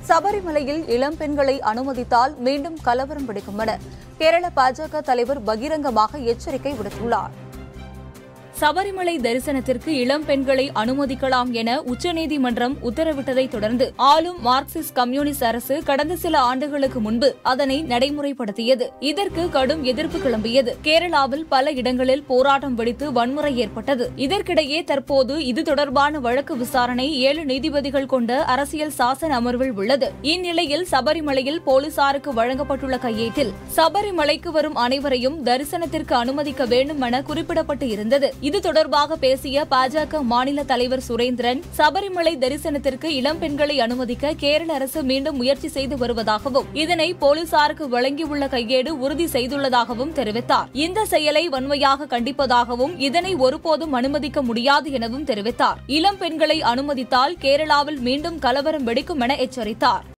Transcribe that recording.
சபரிமலையில் இளம் பெண்களை அனுமதித்தால் மீண்டும் கலவரம் வெடிக்கும் என கேரள பாஜக தலைவர் பகிரங்கமாக எச்சரிக்கை விடுத்துள்ளார் சபரிமலை தரிசனத்திற்கு இளம் பெண்களை அனுமதிக்கலாம் என உச்சநீதிமன்றம் உத்தரவிட்டதை தொடர்ந்து ஆளும் மார்க்சிஸ்ட் கம்யூனிஸ்ட் அரசு கடந்த சில ஆண்டுகளுக்கு முன்பு அதனை நடைமுறைப்படுத்தியது இதற்கு கடும் எதிர்ப்பு கிளம்பியது கேரளாவில் பல இடங்களில் போராட்டம் வெடித்து வன்முறை ஏற்பட்டது இதற்கிடையே தற்போது இது தொடர்பான வழக்கு விசாரணை ஏழு நீதிபதிகள் கொண்ட அரசியல் சாசன அமர்வில் உள்ளது இந்நிலையில் சபரிமலையில் போலீசாருக்கு வழங்கப்பட்டுள்ள கையேட்டில் சபரிமலைக்கு வரும் அனைவரையும் தரிசனத்திற்கு அனுமதிக்க வேண்டும் என குறிப்பிடப்பட்டு இருந்தது இது தொடர்பாக பேசிய பாஜக மாநில தலைவர் சுரேந்திரன் சபரிமலை தரிசனத்திற்கு இளம் பெண்களை அனுமதிக்க கேரள அரசு மீண்டும் முயற்சி செய்து வருவதாகவும் இதனை போலீசாருக்கு வழங்கியுள்ள கையேடு உறுதி செய்துள்ளதாகவும் தெரிவித்தார் இந்த செயலை வன்மையாக கண்டிப்பதாகவும் இதனை ஒருபோதும் அனுமதிக்க முடியாது எனவும் தெரிவித்தார் இளம் பெண்களை அனுமதித்தால் கேரளாவில் மீண்டும் கலவரம் வெடிக்கும் என எச்சரித்தார்